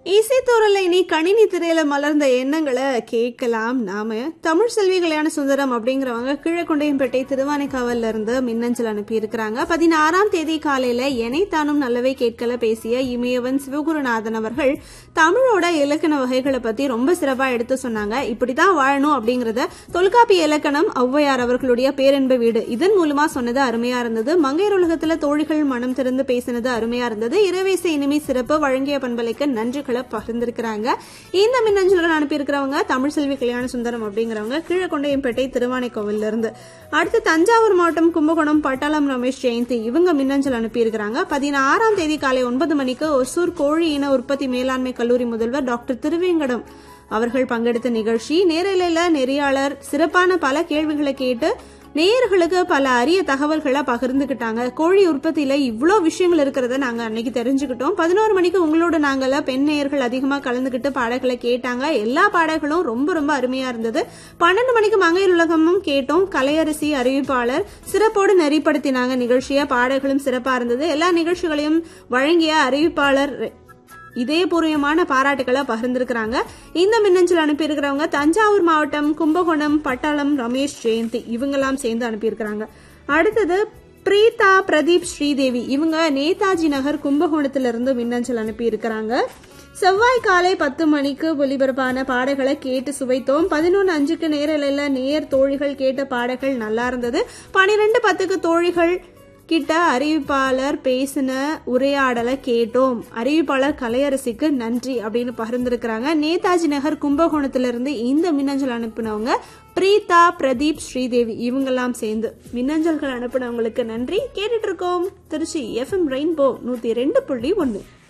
இசைத்தோரல இனி கணினி திரையில மலர்ந்த எண்ணங்களை கேட்கலாம் நாம தமிழ் செல்வி கல்யாண சுந்தரம் அப்படிங்கிறவங்க கீழக்கொண்டையம்பேட்டை திருவானைக்காவல்ல இருந்து மின்னஞ்சல் அனுப்பி இருக்கிறாங்க பதினாறாம் தேதி காலையில எனைத்தானும் நல்லவை கேட்கல பேசிய இமயவன் சிவகுருநாதன் அவர்கள் தமிழோட இலக்கண வகைகளை பத்தி ரொம்ப சிறப்பா எடுத்து சொன்னாங்க இப்படிதான் வாழணும் அப்படிங்கறத தொல்காப்பிய இலக்கணம் ஔவையார் அவர்களுடைய பேரன்பு வீடு இதன் மூலமா சொன்னது அருமையா இருந்தது மங்கையர் உலகத்துல தோழிகள் மனம் திறந்து பேசினது அருமையா இருந்தது இரவேசை இனிமே சிறப்பு வழங்கிய பண்பலைக்கு நன்றிகளை பகிர்ந்திருக்கிறாங்க இந்த மின்னஞ்சல்கள் அனுப்பியிருக்கிறவங்க தமிழ் செல்வி கல்யாண சுந்தரம் அப்படிங்கிறவங்க கீழக்கொண்டையம்பேட்டை திருவானைக்கோவில்ல இருந்து அடுத்து தஞ்சாவூர் மாவட்டம் கும்பகோணம் பட்டாளம் ரமேஷ் ஜெயந்தி இவங்க மின்னஞ்சல் அனுப்பியிருக்கிறாங்க பதினாறாம் தேதி காலை ஒன்பது மணிக்கு ஒசூர் கோழி இன உற்பத்தி மேலாண்மை கல்லூரி முதல்வர் டாக்டர் திருவேங்கடம் அவர்கள் பங்கெடுத்த நிகழ்ச்சி நேரலையில நெறியாளர் சிறப்பான பல கேள்விகளை கேட்டு நேயர்களுக்கு பல அரிய தகவல்களை பகிர்ந்துக்கிட்டாங்க கோழி உற்பத்தியில இவ்வளோ விஷயங்கள் இருக்கிறத நாங்க அன்னைக்கு தெரிஞ்சுக்கிட்டோம் பதினோரு மணிக்கு உங்களோட நாங்கள பெண் நேயர்கள் அதிகமா கலந்துக்கிட்டு பாடல்களை கேட்டாங்க எல்லா பாடல்களும் ரொம்ப ரொம்ப அருமையா இருந்தது பன்னெண்டு மணிக்கு மங்கையர் உலகமும் கேட்டோம் கலையரசி அறிவிப்பாளர் சிறப்போடு நெறிப்படுத்தினாங்க நிகழ்ச்சிய பாடல்களும் சிறப்பா இருந்தது எல்லா நிகழ்ச்சிகளையும் வழங்கிய அறிவிப்பாளர் இதயபூர்வமான பாராட்டுகளை பகிர்ந்திருக்கிறாங்க இந்த மின்னஞ்சல் அனுப்பியிருக்கிறவங்க தஞ்சாவூர் மாவட்டம் கும்பகோணம் பட்டாளம் ரமேஷ் ஜெயந்தி இவங்கெல்லாம் சேர்ந்து அனுப்பியிருக்கிறாங்க அடுத்தது பிரீதா பிரதீப் ஸ்ரீதேவி இவங்க நேதாஜி நகர் கும்பகோணத்திலிருந்து மின்னஞ்சல் அனுப்பி இருக்கிறாங்க செவ்வாய் காலை பத்து மணிக்கு ஒலிபரப்பான பாடல்களை கேட்டு சுவைத்தோம் பதினொன்று அஞ்சுக்கு நேரலையில் நேர் தோழிகள் கேட்ட பாடல்கள் நல்லா இருந்தது பனிரெண்டு பத்துக்கு தோழிகள் கிட்ட அறிவிப்பாளர் பேசின உரையாடலை கேட்டோம் அறிவிப்பாளர் கலையரசிக்கு நன்றி அப்படின்னு பகிர்ந்திருக்கிறாங்க நேதாஜி நகர் கும்பகோணத்திலிருந்து இந்த மின்னஞ்சல் அனுப்பினவங்க பிரீதா பிரதீப் ஸ்ரீதேவி இவங்கெல்லாம் சேர்ந்து மின்னஞ்சல்கள் அனுப்பினவங்களுக்கு நன்றி கேட்டுட்டு இருக்கோம் திருச்சி எஃப்எம் ரெயின்போ நூத்தி ரெண்டு புள்ளி ஒன்று